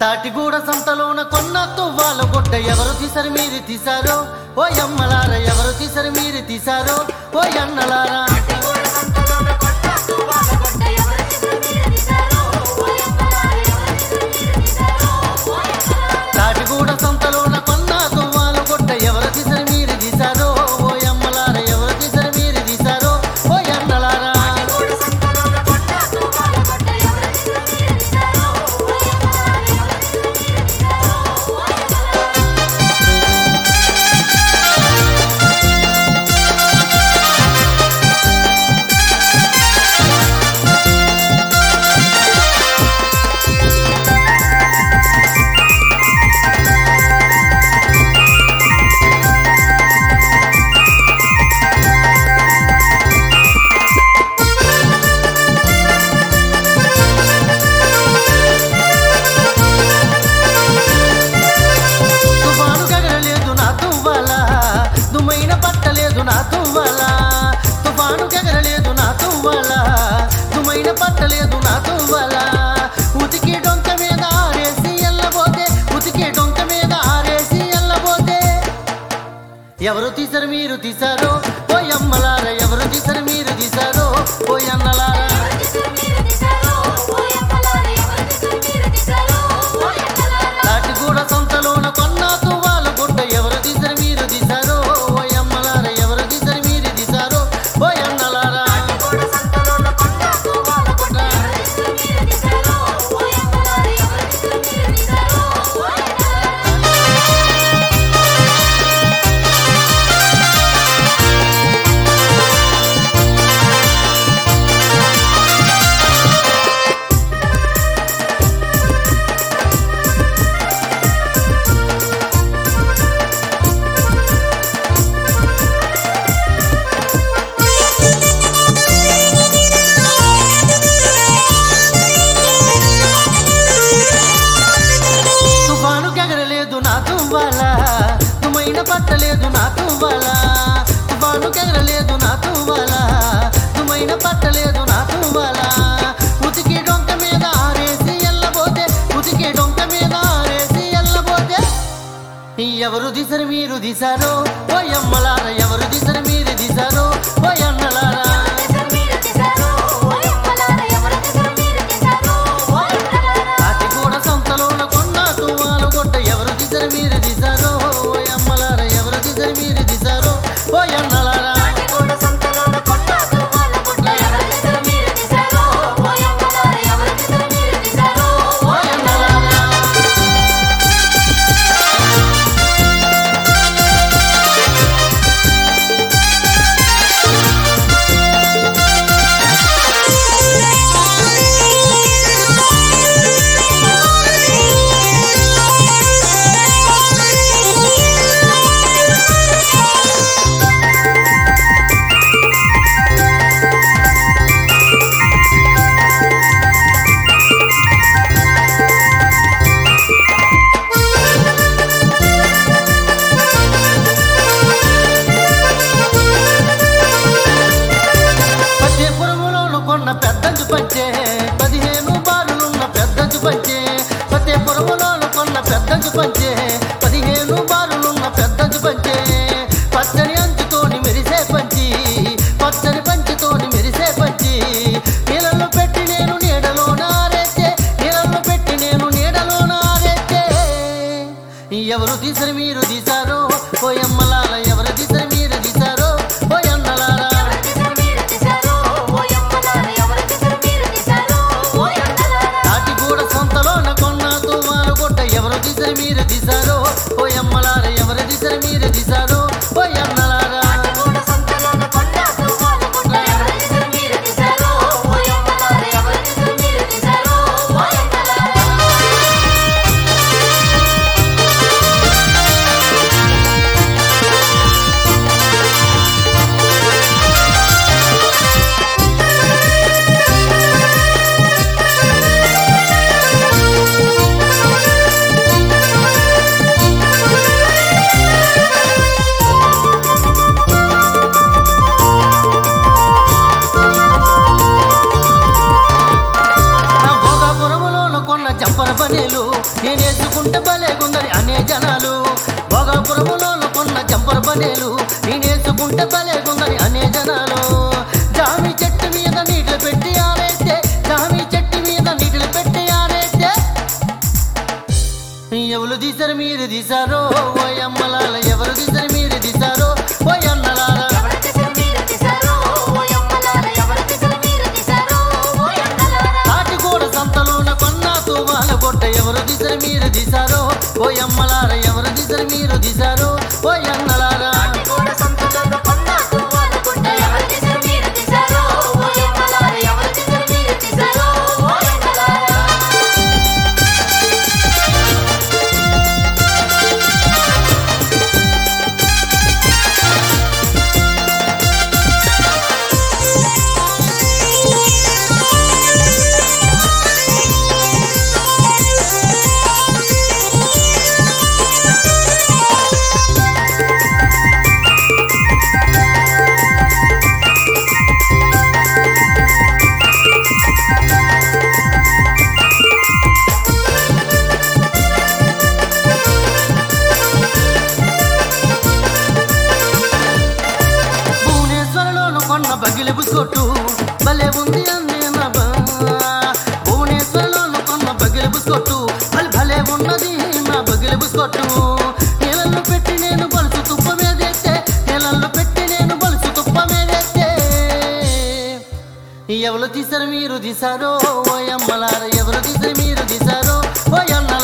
తాటిగూడ సంతలోన కొన్న తువ్వాల గుడ్డ ఎవరు తీసరి మీరు తీశారో ఓ అమ్మలార ఎవరు తీసరి మీరు తీశారో ఓ అన్నలారా తాటిగూడ సంతలోన కొన్న తువ్వాల గుడ్డ ఎవరు తీసరి మీరు తీశారో ఓ అమ్మలార ఎవరు తీసరి మీరు తీశారో ఓ అన్నలారా తుఫాను గగరలేదు నా తువ్వాల దుమ్మైన పట్టలేదు నా తువ్వాల తుఫాను గగరలేదు నా తువ్వాల దుమ్మైన పట్టలేదు నా తువ్వాల ఉతికి డొంక మీద ఆరేసి ఎల్లబోతే ఉతికి డొంక మీద ఆరేసి ఎల్లబోతే ఎవరు తీశారు మీరు తీశారో ఓ అమ్మలార ఎవరు తీశారు మీరు తీశారో ఓ అన్నలారా తాటిగూడ సంతలోన కొన్న తువ్వాల గుడ్డ ఎవరు తీశారు మీరు తీశారో ఓ అమ్మలార ఎవరు తీశారు మీరు తీశారో ఓ అన్నలారా తుఫాను గగరలేదు నా తువ్వాల తుమ్మైన పట్టలేదు నా తువ్వాల తుఫాను గగరలేదు నా తువ్వాల తుమ్మైన పట్టలేదు నా తువ్వాల ఉతికి డొంక మీద ఆరేసి ఎల్లబోతే ఉతికి డొంక మీద ఆరేసి ఎల్లబోతే ఎవరు దిశరు మీరు దిశారో ఓ అమ్మలార ఎవరు దిశరు మీరు దిశారో ఓ అన్నలారా కాటిగూడ సంతలోన కొన్న తువ్వాలు కొట్ట ఎవరు దిశరు మీరు దిశారో ఓ అమ్మలార ఎవరు దిశరు మీరు దిశారో ఓ అన్నలారా ఓ అన్నలారా రబ్బర్ బనేలు నేనేసుకుంటే భలేగుందని అనే జనాలు జామి చెట్టు మీద నీటిలో పెట్టి ఆరేస్తే జామి చెట్టు మీద నీటిలో పెట్టి ఆరేస్తే ఎవరు తీశారు మీరు తీశారో ఓ అమ్మలాల ఎవరు తీశారు మీరు తీశారో ఓ అన్నలాల ఎవరు తీశారు మీరు తీశారో ఓ యమ్మలార ఎవరు తీశారు మీరు తీశారో ఓ యమ్మలార తాటి కూడా సంతలోన కొన్న తువాల కొట్ట ఎవరు తీశారు మీరు తీశారో ఓ అమ్మలార ఎవరు తీశారు మీరు తీశారో ఓ అన్నలారా కూడా సంతలో కొన్న తువ్వాల గుడ్డ ఎవరు తీశారు మీరు తీశారో ఓ యమ్మలార ఎవరు తీశారు మీరు తీశారో ఓ యమ్మలార భువనేశ్వరలోను కొన్న బగిలి బుస్కొట్టు భలే ఉంది అంది నా బా. భువనేశ్వరలోను కొన్న బగిలి బుస్కొట్టు భలే భలే ఉన్నది నా బగిలి బుస్కొట్టు నీళ్ళల్లో పెట్టి నేను బలుసు తుప్ప మీదేస్తే నీళ్ళల్లో పెట్టి నేను బలుసు తుప్ప మీదేస్తే ఎవరు తీశారు మీరు తీశారో ఓ అమ్మలార ఎవరు తీశారు మీరు తీశారో ఓ అన్నలార